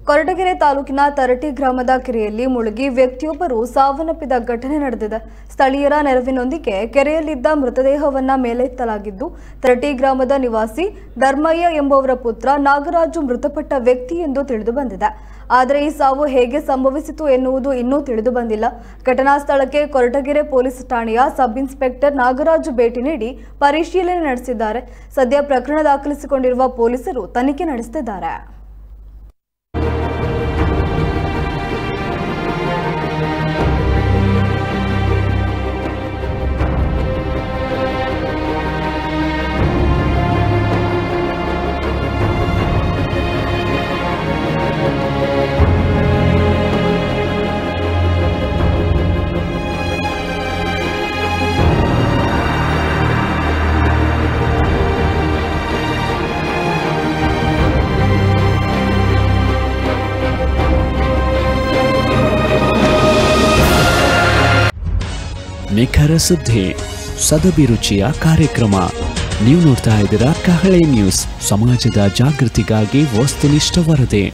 ಕೊರಟಗೆರೆ ತಾಲೂಕಿನ ತರಟಿ ಗ್ರಾಮದ ಕೆರೆಯಲ್ಲಿ ಮುಳುಗಿ ವ್ಯಕ್ತಿಯೊಬ್ಬರು ಸಾವನ್ನಪ್ಪಿದ ಘಟನೆ ನಡೆದಿದೆ ಸ್ಥಳೀಯರ ನೆರವಿನೊಂದಿಗೆ ಕೆರೆಯಲ್ಲಿದ್ದ ಮೃತದೇಹವನ್ನ ಮೇಲೆತ್ತಲಾಗಿದ್ದು ತರಟಿ ಗ್ರಾಮದ ನಿವಾಸಿ ಧರ್ಮಯ್ಯ ಎಂಬುವರ ಪುತ್ರ ನಾಗರಾಜು ಮೃತಪಟ್ಟ ವ್ಯಕ್ತಿ ಎಂದು ತಿಳಿದು ಬಂದಿದೆ ಆದರೆ ಈ ಸಾವು ಹೇಗೆ ಸಂಭವಿಸಿತು ಎನ್ನುವುದು ಇನ್ನೂ ತಿಳಿದು ಬಂದಿಲ್ಲ ಘಟನಾ ಸ್ಥಳಕ್ಕೆ ಕೊರಟಗೆರೆ ಪೊಲೀಸ್ ಠಾಣೆಯ ಸಬ್ ಇನ್ಸ್ಪೆಕ್ಟರ್ ನಾಗರಾಜು ಭೇಟಿ ನೀಡಿ ಪರಿಶೀಲನೆ ನಡೆಸಿದ್ದಾರೆ ಸದ್ಯ ಪ್ರಕರಣ ದಾಖಲಿಸಿಕೊಂಡಿರುವ ಪೊಲೀಸರು ತನಿಖೆ ನಡೆಸುತ್ತಿದ್ದಾರೆ ನಿಖರ ಸುದ್ದಿ ಸದಭಿರುಚಿಯ ಕಾರ್ಯಕ್ರಮ ನೀವು ನೋಡ್ತಾ ಇದ್ದೀರಾ ಕಹಳೆ ನ್ಯೂಸ್ ಸಮಾಜದ ಜಾಗೃತಿಗಾಗಿ ವಸ್ತುನಿಷ್ಠ ವರದಿ